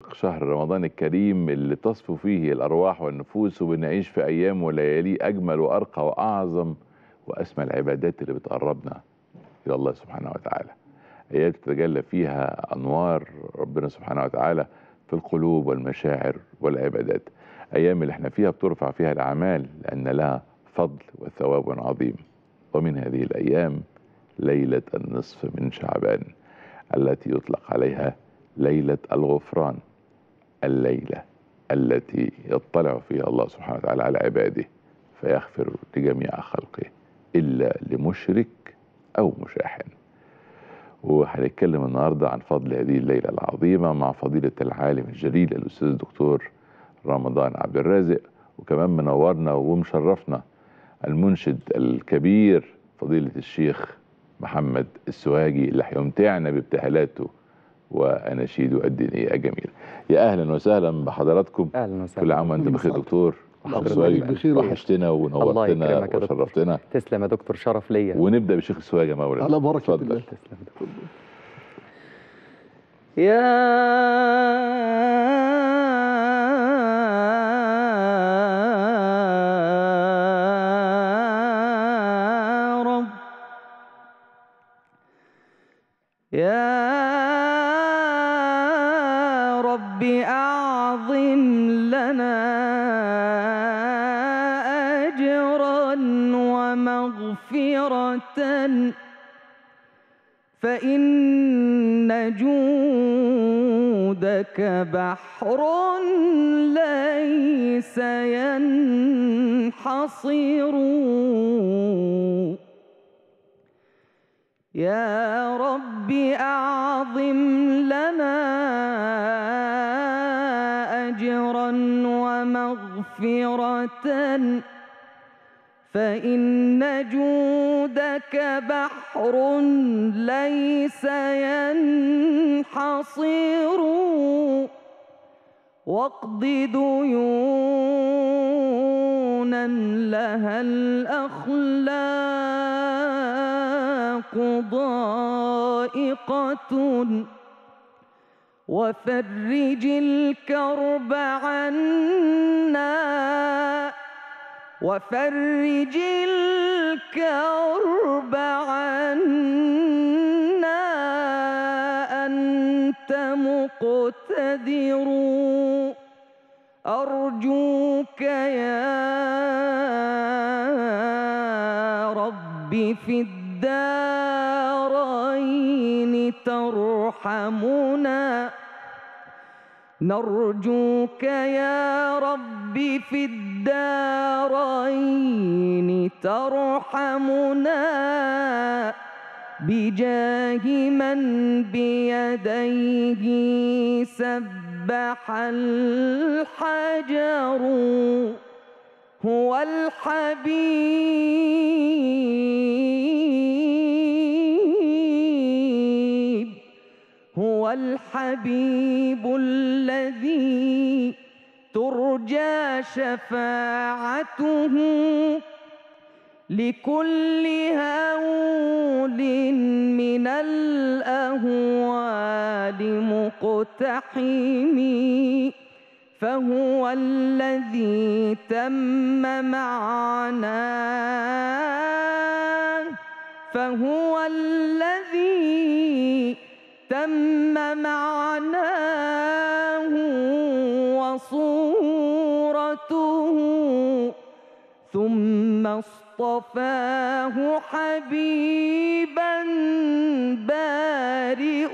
شهر رمضان الكريم اللي تصفو فيه الأرواح والنفوس وبنعيش في أيام وليالي أجمل وأرقى وأعظم وأسمى العبادات اللي بتقربنا إلى الله سبحانه وتعالى أيام تتجلى فيها أنوار ربنا سبحانه وتعالى في القلوب والمشاعر والعبادات أيام اللي احنا فيها بترفع فيها الأعمال لأن لها فضل وثواب عظيم ومن هذه الأيام ليلة النصف من شعبان التي يطلق عليها ليلة الغفران الليلة التي يطلع فيها الله سبحانه وتعالى على عباده فيغفر لجميع خلقه إلا لمشرك أو مشاحن وهنتكلم النهاردة عن فضل هذه الليلة العظيمة مع فضيلة العالم الجليل الأستاذ الدكتور رمضان عبد الرازق وكمان منورنا ومشرفنا المنشد الكبير فضيلة الشيخ محمد السواجي اللي هيمتعنا بابتهالاته وأناشيده الدينية الجميلة يا أهلا وسهلا بحضراتكم اهلا وسهلا كل عام وأنت بخير دكتور الله السواجي يخليك بخير. وحشتنا الله ونورتنا يكرمك يا دكتور. وشرفتنا تسلم يا دكتور شرف ليا ونبدأ بالشيخ السواجي يا مولانا على بركة اتفضل. الله تسلم يا دكتور. يا رب يا رب أعظم لنا أجرا ومغفرة فإن جودك بحر ليس ينحصر يا رب أعظم لنا أجرا ومغفرة فإن جودك بحر ليس ينحصر واقض ديونا لها الأخلاق ضائقة وفرج الكرب عنا وفرج الكرب عنا أنت مقتدر أرجوك يا رب في الدارين ترحمنا نرجوك يا رب في الدارين ترحمنا بجاه من بيديه سبح الحجر هو الحبيب هو الحبيب الذي ترجى شفاعته لكل هول من الأهوال مقتحم فهو الذي تم معناه فهو الذي تم معناه وصورته ثم اصطفاه حبيبا بارئ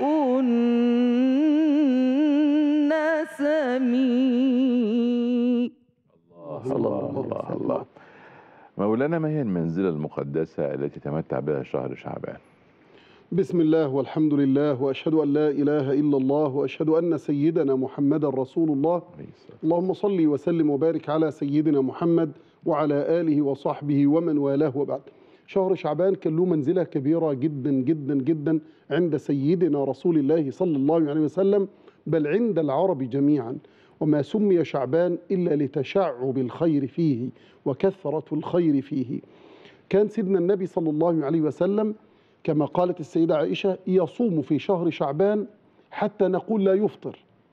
النسم الله الله الله الله مولانا ما هي المنزلة المقدسة التي تمتع بها شهر شعبان بسم الله والحمد لله واشهد ان لا اله الا الله واشهد ان سيدنا محمدا رسول الله عليه الصلاة اللهم صل وسلم وبارك على سيدنا محمد وعلى اله وصحبه ومن والاه وبعد شهر شعبان كان له منزله كبيره جدا جدا جدا عند سيدنا رسول الله صلى الله عليه وسلم بل عند العرب جميعا وما سمي شعبان الا لتشعب الخير فيه وكثره الخير فيه كان سيدنا النبي صلى الله عليه وسلم كما قالت السيدة عائشة يصوم في شهر شعبان حتى نقول لا يفطر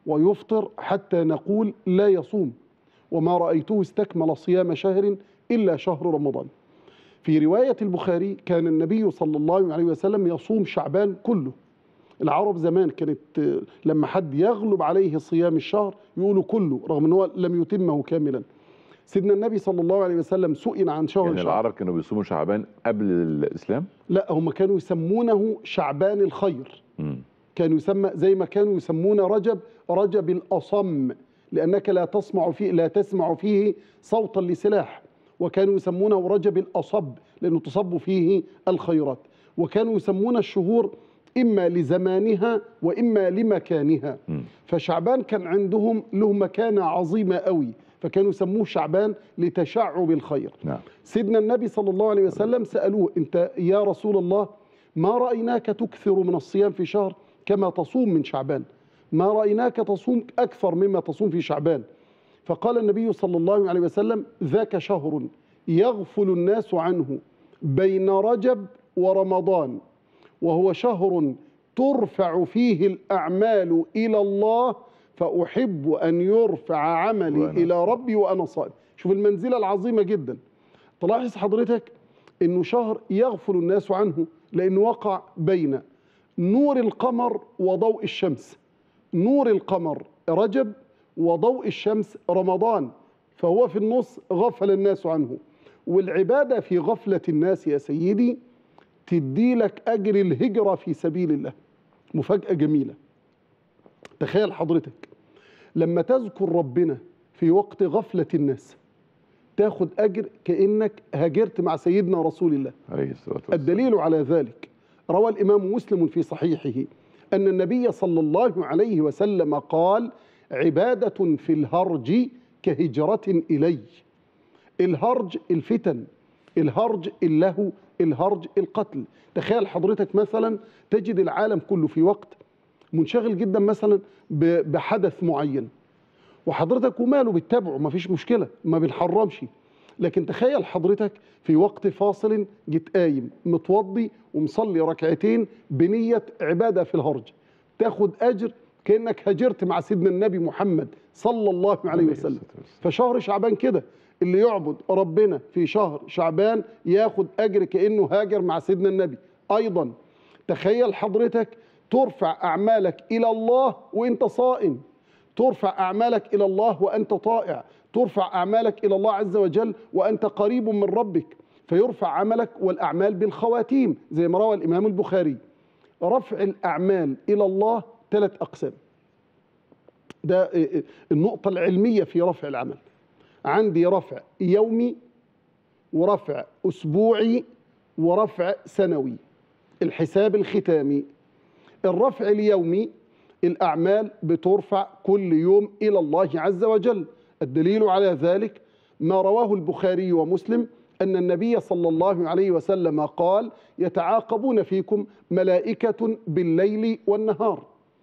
ويفطر حتى نقول لا يصوم وما رأيته استكمل صيام شهر إلا شهر رمضان في رواية البخاري كان النبي صلى الله عليه وسلم يصوم شعبان كله العرب زمان كانت آه، لما حد يغلب عليه صيام الشهر يقولوا كله رغم أنه لم يتمه كاملا سيدنا النبي صلى الله عليه وسلم سئل عن شهر يعني شعبان العرب كانوا بيصوموا شعبان قبل الاسلام لا هم كانوا يسمونه شعبان الخير مم. كانوا يسمى زي ما كانوا يسمون رجب رجب الأصم لأنك لا تسمع فيه لا تسمع فيه صوتا لسلاح وكانوا يسمونه رجب الأصب لأنه تصب فيه الخيرات وكانوا يسمون الشهور إما لزمانها وإما لمكانها مم. فشعبان كان عندهم له مكانة عظيمة قوي فكانوا يسموه شعبان لتشعب الخير نعم سيدنا النبي صلى الله عليه وسلم سألوه أنت يا رسول الله ما رأيناك تكثر من الصيام في شهر كما تصوم من شعبان ما رأيناك تصوم أكثر مما تصوم في شعبان فقال النبي صلى الله عليه وسلم ذاك شهر يغفل الناس عنه بين رجب ورمضان وهو شهر ترفع فيه الأعمال إلى الله فأحب أن يرفع عملي وأنا إلى ربي وأنا صائم شوف المنزلة العظيمة جدا تلاحظ حضرتك انه شهر يغفل الناس عنه لانه وقع بين نور القمر وضوء الشمس نور القمر رجب وضوء الشمس رمضان فهو في النص غفل الناس عنه والعبادة في غفلة الناس يا سيدي تدي لك أجر الهجرة في سبيل الله مفاجأة جميلة تخيل حضرتك لما تذكر ربنا في وقت غفلة الناس تاخد أجر كأنك هاجرت مع سيدنا رسول الله عليه الصلاه والسلام الدليل على ذلك روى الإمام مسلم في صحيحه أن النبي صلى الله عليه وسلم قال عبادة في الهرج كهجرة إلي الهرج الفتن الهرج اللهو الهرج القتل تخيل حضرتك مثلا تجد العالم كله في وقت منشغل جدا مثلا ب- بحدث معين وحضرتك وماله بتتابعه ما فيش مشكلة ما بنحرمش لكن تخيل حضرتك في وقت فاصل جيت قايم متوضي ومصلي ركعتين بنية عبادة في الهرج تاخد أجر كأنك هاجرت مع سيدنا النبي محمد صلى الله عليه وسلم الصلاة والسلام. فشهر شعبان كده اللي يعبد ربنا في شهر شعبان ياخد أجر كأنه هاجر مع سيدنا النبي أيضا تخيل حضرتك ترفع أعمالك إلى الله وإنت صائم ترفع أعمالك إلى الله وأنت طائع ترفع أعمالك إلى الله عز وجل وأنت قريب من ربك فيرفع عملك والأعمال بالخواتيم زي ما روى الإمام البخاري رفع الأعمال إلى الله ثلاث أقسام ده إيه إيه النقطة العلمية في رفع العمل عندي رفع يومي ورفع أسبوعي ورفع سنوي الحساب الختامي الرفع اليومي الأعمال بترفع كل يوم إلى الله عز وجل الدليل على ذلك ما رواه البخاري ومسلم أن النبي صلى الله عليه وسلم قال يتعاقبون فيكم ملائكة بالليل والنهار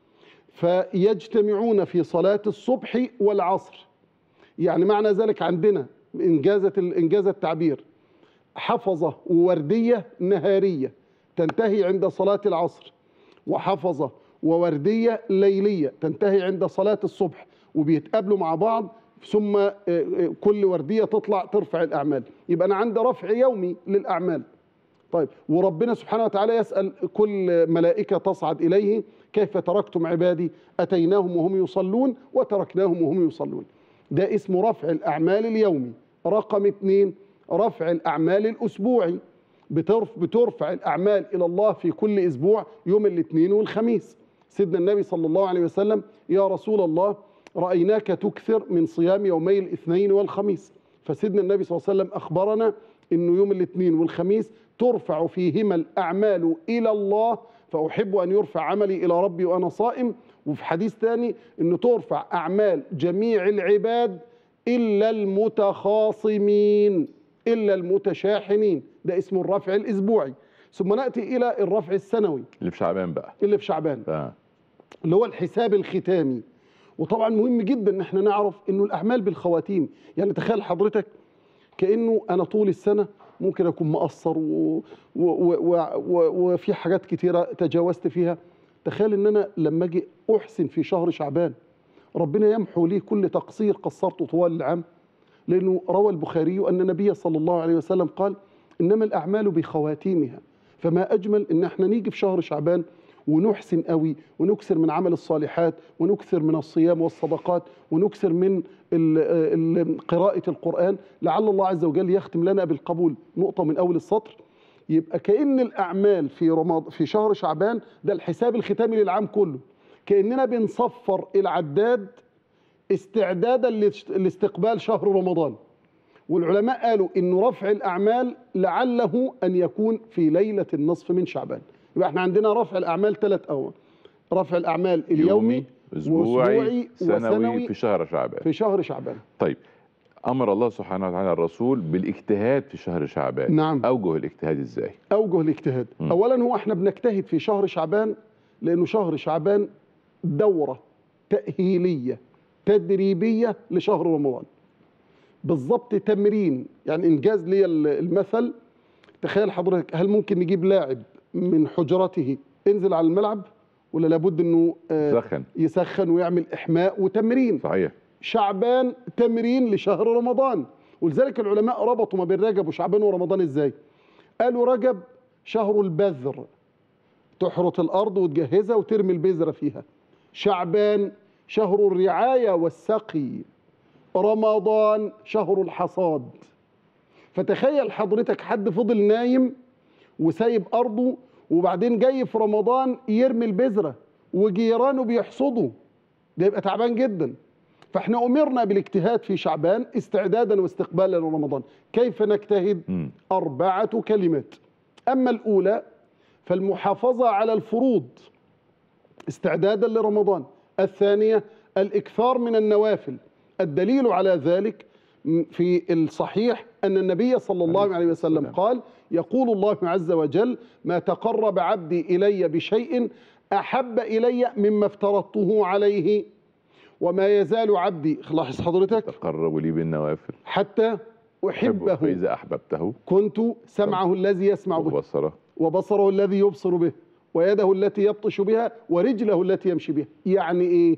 فيجتمعون في صلاة الصبح والعصر يعني معنى ذلك عندنا إنجازة إنجاز التعبير حفظة ووردية نهارية تنتهي عند صلاة العصر وحفظة ووردية ليلية تنتهي عند صلاة الصبح وبيتقابلوا مع بعض ثم آه، آه، كل وردية تطلع ترفع الأعمال يبقى أنا عندي رفع يومي للأعمال طيب وربنا سبحانه وتعالى يسأل كل ملائكة تصعد إليه كيف تركتم عبادي أتيناهم وهم يصلون وتركناهم وهم يصلون ده اسمه رفع الأعمال اليومي رقم اثنين رفع الأعمال الأسبوعي بترف بترفع الأعمال إلى الله في كل أسبوع يوم الاثنين والخميس سيدنا النبي صلى الله عليه وسلم يا رسول الله رأيناك تكثر من صيام يومي الاثنين والخميس فسيدنا النبي صلى الله عليه وسلم أخبرنا أنه يوم الاثنين والخميس ترفع فيهما الأعمال إلى الله فأحب أن يرفع عملي إلى ربي وأنا صائم وفي حديث ثاني أنه ترفع أعمال جميع العباد إلا المتخاصمين إلا المتشاحنين ده اسمه الرفع الأسبوعي ثم نأتي إلى الرفع السنوي اللي في شعبان بقى اللي في شعبان آه. اللي هو الحساب الختامي وطبعا مهم جدا ان احنا نعرف انه الاعمال بالخواتيم يعني تخيل حضرتك كانه انا طول السنه ممكن اكون مقصر و... و... و... و... وفي حاجات كتيره تجاوزت فيها تخيل ان انا لما اجي احسن في شهر شعبان ربنا يمحو ليه كل تقصير قصرته طوال العام لأنه روى البخاري أن النبي صلى الله عليه وسلم قال إنما الأعمال بخواتيمها فما أجمل إن احنا نيجي في شهر شعبان ونحسن قوي ونكثر من عمل الصالحات ونكثر من الصيام والصدقات ونكثر من ال- ال- قراءة القرآن لعل الله عز وجل يختم لنا بالقبول نقطة من أول السطر يبقى كأن الأعمال في رمضان في شهر شعبان ده الحساب الختامي للعام كله كأننا بنصفر العداد استعدادا لاست- لاستقبال شهر رمضان والعلماء قالوا انه رفع الاعمال لعله ان يكون في ليله النصف من شعبان يبقى احنا عندنا رفع الاعمال ثلاث اوان رفع الاعمال اليومي اسبوعي وأسبوعي سنوي وسنوي في شهر شعبان في شهر شعبان طيب امر الله سبحانه وتعالى الرسول بالاجتهاد في شهر شعبان نعم. اوجه الاجتهاد ازاي اوجه الاجتهاد مم. اولا هو احنا بنجتهد في شهر شعبان لانه شهر شعبان دوره تاهيليه تدريبيه لشهر رمضان بالضبط تمرين يعني انجاز لي ال- المثل تخيل حضرتك هل ممكن نجيب لاعب من حجرته انزل على الملعب ولا لابد انه آه، سخن يسخن ويعمل احماء وتمرين صحيح شعبان تمرين لشهر رمضان ولذلك العلماء ربطوا ما بين رجب وشعبان ورمضان ازاي قالوا رجب شهر البذر تحرث الارض وتجهزها وترمي البذره فيها شعبان شهر الرعايه والسقي رمضان شهر الحصاد فتخيل حضرتك حد فضل نايم وسايب ارضه وبعدين جاي في رمضان يرمي البذره وجيرانه بيحصدوا ده يبقى تعبان جدا فاحنا امرنا بالاجتهاد في شعبان استعدادا واستقبالا لرمضان كيف نجتهد مم. اربعه كلمات اما الاولى فالمحافظه على الفروض استعدادا لرمضان الثانيه الاكثار من النوافل الدليل على ذلك م- في الصحيح ان النبي صلى الله عليه وسلم السلام. قال يقول الله عز وجل ما تقرب عبدي الي بشيء احب الي مما افترضته عليه وما يزال عبدي لاحظ حضرتك تقرب لي بالنوافل حتى احبه فاذا احببته كنت سمعه الذي يسمع به وبصره وبصره الذي يبصر به ويده التي يبطش بها ورجله التي يمشي بها يعني ايه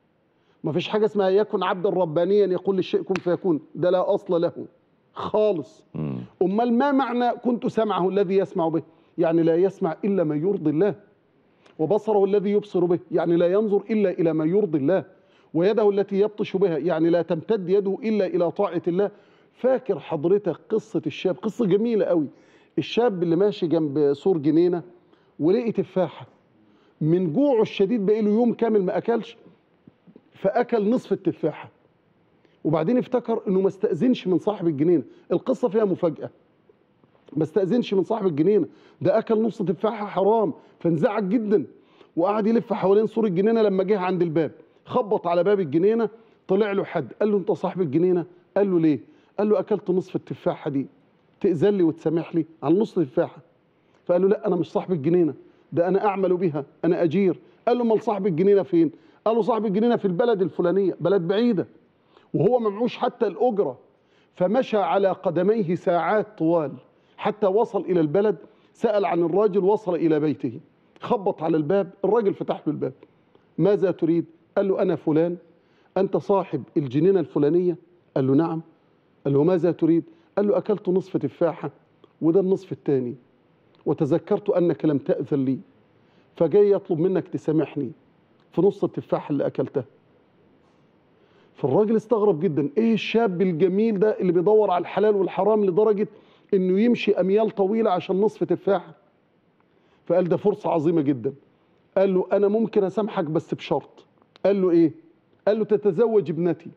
ما فيش حاجه اسمها يكن عبدا ربانيا يقول للشيء كن فيكون ده لا اصل له خالص مم. امال ما معنى كنت سمعه الذي يسمع به يعني لا يسمع الا ما يرضي الله وبصره الذي يبصر به يعني لا ينظر الا الى ما يرضي الله ويده التي يبطش بها يعني لا تمتد يده الا الى طاعه الله فاكر حضرتك قصه الشاب قصه جميله قوي الشاب اللي ماشي جنب سور جنينه ولقي تفاحه من جوعه الشديد بقى له يوم كامل ما اكلش فاكل نصف التفاحه وبعدين افتكر انه ما استاذنش من صاحب الجنينه القصه فيها مفاجاه ما استاذنش من صاحب الجنينه ده اكل نص تفاحه حرام فانزعج جدا وقعد يلف حوالين سور الجنينه لما جه عند الباب خبط على باب الجنينه طلع له حد قال له انت صاحب الجنينه قال له ليه قال له اكلت نصف التفاحه دي تاذن لي وتسامح لي على نص تفاحه فقال له لا انا مش صاحب الجنينه ده انا اعمل بها انا اجير قال له امال صاحب الجنينه فين قال له صاحب الجنينه في البلد الفلانيه بلد بعيده وهو ما معوش حتى الاجره فمشى على قدميه ساعات طوال حتى وصل الى البلد سال عن الراجل وصل الى بيته خبط على الباب الراجل فتح له الباب ماذا تريد قال له انا فلان انت صاحب الجنينه الفلانيه قال له نعم قال له ماذا تريد قال له اكلت نصف تفاحه وده النصف الثاني وتذكرت انك لم تاذن لي فجاي يطلب منك تسامحني في نص التفاحه اللي اكلتها فالراجل استغرب جدا ايه الشاب الجميل ده اللي بيدور على الحلال والحرام لدرجه انه يمشي اميال طويله عشان نصف تفاحه فقال ده فرصه عظيمه جدا قال له انا ممكن اسامحك بس بشرط قال له ايه قال له تتزوج ابنتي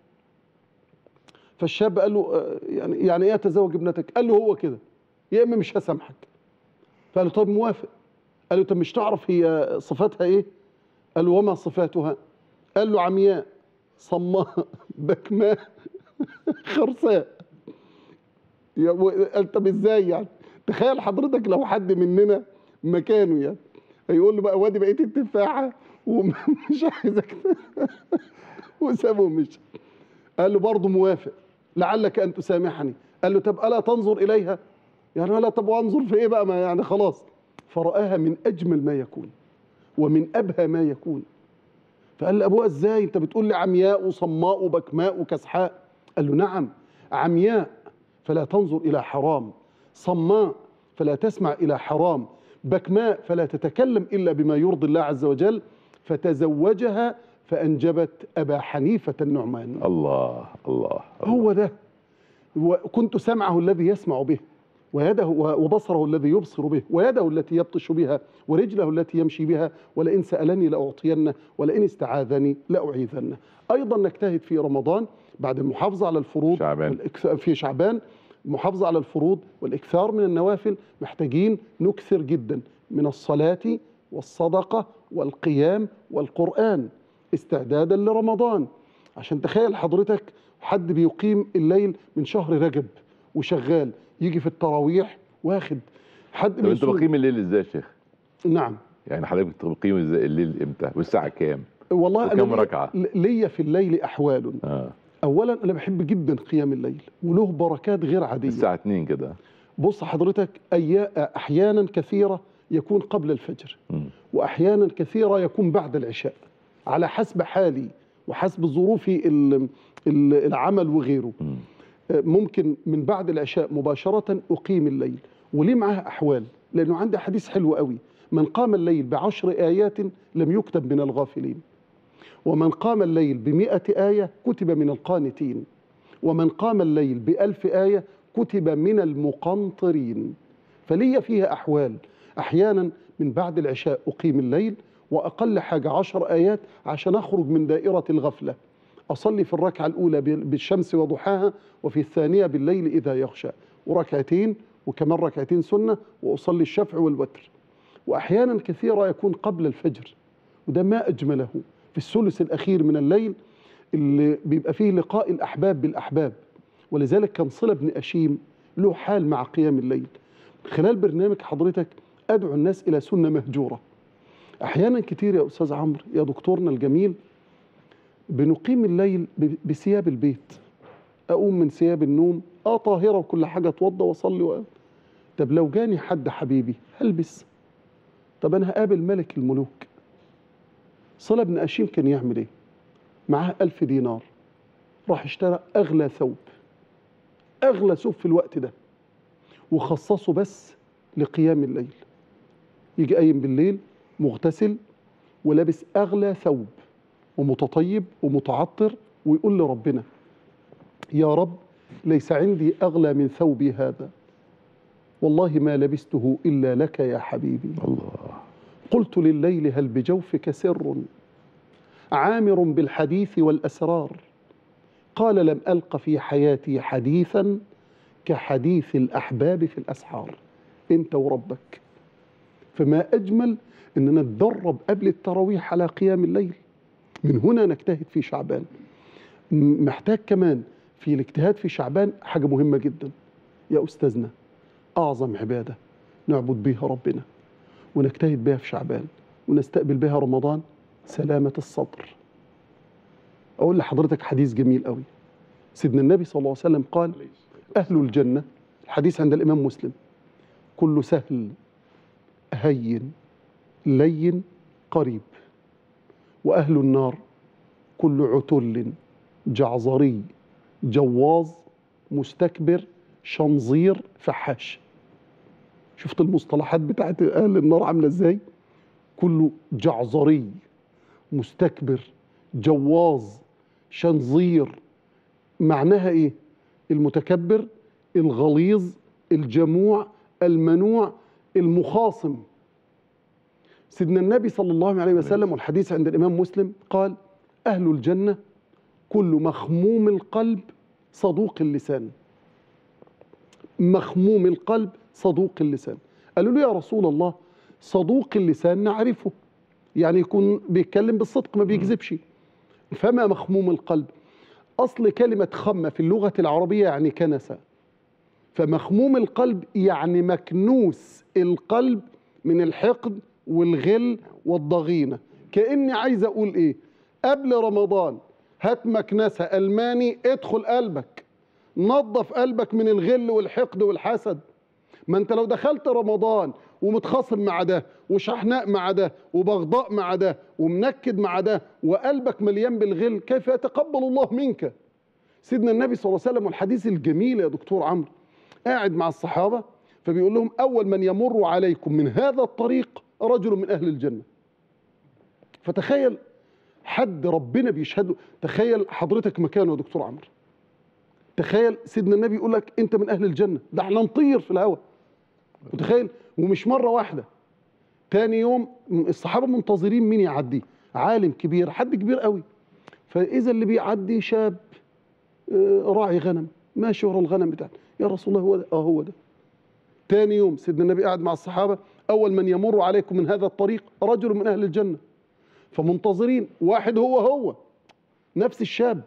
فالشاب قال له آه، يعني يعني ايه اتزوج ابنتك قال له هو كده يا اما مش هسامحك فقال له طيب موافق قال له طب مش تعرف هي صفاتها ايه قال له وما صفاتها قال له عمياء صماء بكماء خرساء يا و- قال طب ازاي يعني تخيل حضرتك لو حد مننا مكانه يعني هيقول له بقى وادي بقيه التفاحه ومش عايزك وسابه ومشي قال له برضه موافق لعلك ان تسامحني قال له طب الا تنظر اليها يعني لا طب وانظر في ايه بقى ما يعني خلاص فرآها من اجمل ما يكون ومن ابهى ما يكون فقال لابوها ازاي انت بتقول لي عمياء وصماء وبكماء وكسحاء قال له نعم عمياء فلا تنظر الى حرام صماء فلا تسمع الى حرام بكماء فلا تتكلم الا بما يرضي الله عز وجل فتزوجها فانجبت ابا حنيفه النعمان الله الله هو ده وكنت سمعه الذي يسمع به ويده وبصره الذي يبصر به ويده التي يبطش بها ورجله التي يمشي بها ولئن سألني لأعطينه ولئن استعاذني لأعيذنه أيضا نجتهد في رمضان بعد المحافظة على الفروض شعبان. والإكث- في شعبان المحافظة على الفروض والإكثار من النوافل محتاجين نكثر جدا من الصلاة والصدقة والقيام والقرآن استعدادا لرمضان عشان تخيل حضرتك حد بيقيم الليل من شهر رجب وشغال يجي في التراويح واخد حد طب انت بيصوم. بتقيم الليل ازاي يا شيخ؟ نعم يعني حضرتك بتقيم ازاي الليل امتى؟ والساعة كام؟ والله وكم أنا لي- ركعة؟ ليا في الليل أحوال اه أولا أنا بحب جدا قيام الليل وله بركات غير عادية الساعة 2 كده بص حضرتك أي- أحيانا كثيرة يكون قبل الفجر مم. وأحيانا كثيرة يكون بعد العشاء على حسب حالي وحسب ظروفي ال- ال- العمل وغيره مم. ممكن من بعد العشاء مباشرة أقيم الليل وليه معاه أحوال لأنه عندي حديث حلو قوي من قام الليل بعشر آيات لم يكتب من الغافلين ومن قام الليل بمئة آية كتب من القانتين ومن قام الليل بألف آية كتب من المقنطرين فلي فيها أحوال أحيانا من بعد العشاء أقيم الليل وأقل حاجة عشر آيات عشان أخرج من دائرة الغفلة أصلي في الركعة الأولى بال- بالشمس وضحاها وفي الثانية بالليل إذا يغشى وركعتين وكمان ركعتين سنة وأصلي الشفع والوتر وأحيانا كثيرة يكون قبل الفجر وده ما أجمله في الثلث الأخير من الليل اللي بيبقى فيه لقاء الأحباب بالأحباب ولذلك كان صلة بن أشيم له حال مع قيام الليل خلال برنامج حضرتك أدعو الناس إلى سنة مهجورة أحيانا كتير يا أستاذ عمرو يا دكتورنا الجميل بنقيم الليل ب- بثياب البيت اقوم من ثياب النوم اه طاهره وكل حاجه اتوضى واصلي و... طب لو جاني حد حبيبي هلبس طب انا هقابل ملك الملوك صلى بن اشيم كان يعمل ايه معاه ألف دينار راح اشترى اغلى ثوب اغلى ثوب في الوقت ده وخصصه بس لقيام الليل يجي قايم بالليل مغتسل ولابس اغلى ثوب ومتطيب ومتعطر ويقول لربنا يا رب ليس عندي اغلى من ثوبي هذا والله ما لبسته الا لك يا حبيبي الله قلت لليل هل بجوفك سر عامر بالحديث والاسرار قال لم الق في حياتي حديثا كحديث الاحباب في الاسحار انت وربك فما اجمل اننا نتدرب قبل التراويح على قيام الليل من هنا نجتهد في شعبان م- محتاج كمان في الاجتهاد في شعبان حاجه مهمه جدا يا استاذنا اعظم عباده نعبد بها ربنا ونجتهد بها في شعبان ونستقبل بها رمضان سلامة الصدر أقول لحضرتك حديث جميل قوي سيدنا النبي صلى الله عليه وسلم قال أهل الجنة الحديث عند الإمام مسلم كل سهل هين لين قريب وأهل النار كل عتل جعظري جواظ مستكبر شنظير فحاش شفت المصطلحات بتاعت اهل النار عامله ازاي كله جعظري مستكبر جواظ شنظير معناها ايه المتكبر الغليظ الجموع المنوع المخاصم سيدنا النبي صلى الله عليه وسلم والحديث عند الامام مسلم قال اهل الجنه كل مخموم القلب صدوق اللسان مخموم القلب صدوق اللسان قالوا له يا رسول الله صدوق اللسان نعرفه يعني يكون بيتكلم بالصدق ما بيكذبش فما مخموم القلب أصل كلمة خمة في اللغة العربية يعني كنسة فمخموم القلب يعني مكنوس القلب من الحقد والغل والضغينة كأني عايز أقول إيه قبل رمضان هات مكنسة ألماني ادخل قلبك نظف قلبك من الغل والحقد والحسد ما انت لو دخلت رمضان ومتخاصم مع ده وشحناء مع ده وبغضاء مع ده ومنكد مع ده وقلبك مليان بالغل كيف يتقبل الله منك سيدنا النبي صلى الله عليه وسلم والحديث الجميل يا دكتور عمرو قاعد مع الصحابة فبيقول لهم أول من يمر عليكم من هذا الطريق رجل من أهل الجنة فتخيل حد ربنا بيشهد له تخيل حضرتك مكانه يا دكتور عمرو تخيل سيدنا النبي يقول لك انت من اهل الجنه ده احنا نطير في الهواء متخيل ومش مره واحده تاني يوم الصحابه منتظرين مين يعدي عالم كبير حد كبير قوي فاذا اللي بيعدي شاب آه، راعي غنم ماشي ورا الغنم بتاعنا يا رسول الله هو ده اه هو ده تاني يوم سيدنا النبي قاعد مع الصحابه اول من يمر عليكم من هذا الطريق رجل من اهل الجنه فمنتظرين واحد هو هو نفس الشاب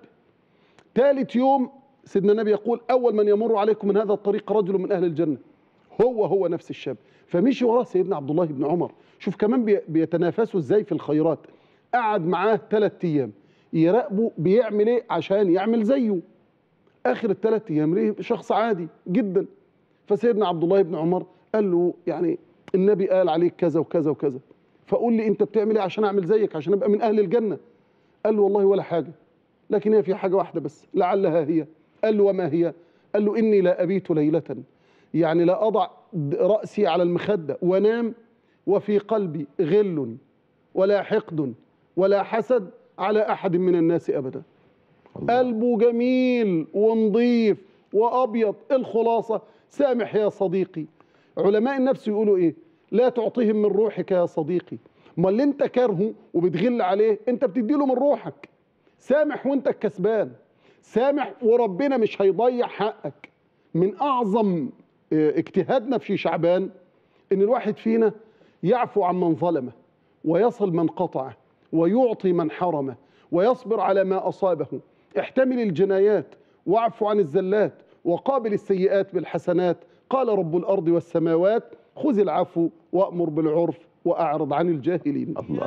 ثالث يوم سيدنا النبي يقول اول من يمر عليكم من هذا الطريق رجل من اهل الجنه هو هو نفس الشاب فمشي وراه سيدنا عبد الله بن عمر شوف كمان بي- بيتنافسوا ازاي في الخيرات قعد معاه ثلاث ايام يراقبه بيعمل ايه عشان يعمل زيه اخر الثلاث ايام ليه شخص عادي جدا فسيدنا عبد الله بن عمر قال له يعني النبي قال عليك كذا وكذا وكذا فقول لي انت بتعمل ايه عشان اعمل زيك عشان ابقى من اهل الجنه قال له والله ولا حاجه لكن هي في حاجه واحده بس لعلها هي قال له وما هي قال له اني لا ابيت ليله يعني لا اضع د- راسي على المخده وانام وفي قلبي غل ولا حقد ولا حسد على احد من الناس ابدا الله. قلبه جميل ونظيف وابيض الخلاصه سامح يا صديقي علماء النفس يقولوا ايه لا تعطيهم من روحك يا صديقي ما اللي انت كارهه وبتغل عليه انت بتديله من روحك سامح وانت الكسبان سامح وربنا مش هيضيع حقك من اعظم اه، اجتهادنا في شعبان ان الواحد فينا يعفو عن من ظلمه ويصل من قطعه ويعطي من حرمه ويصبر على ما اصابه احتمل الجنايات واعف عن الزلات وقابل السيئات بالحسنات قال رب الارض والسماوات خذ العفو وامر بالعرف واعرض عن الجاهلين الله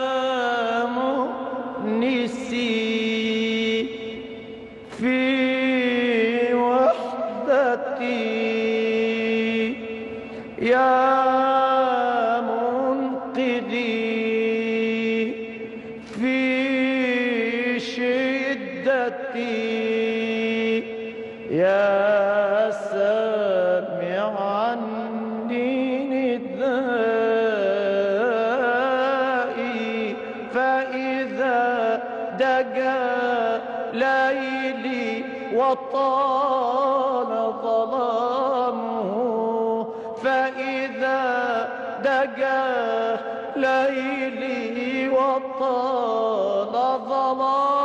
يا مؤنسي في وحدتي يا منقذي في شدتي يا سامعا ندائي فإذا دجا ليلي وطال ظلامه فإذا دجا ليلي وطال ظلامه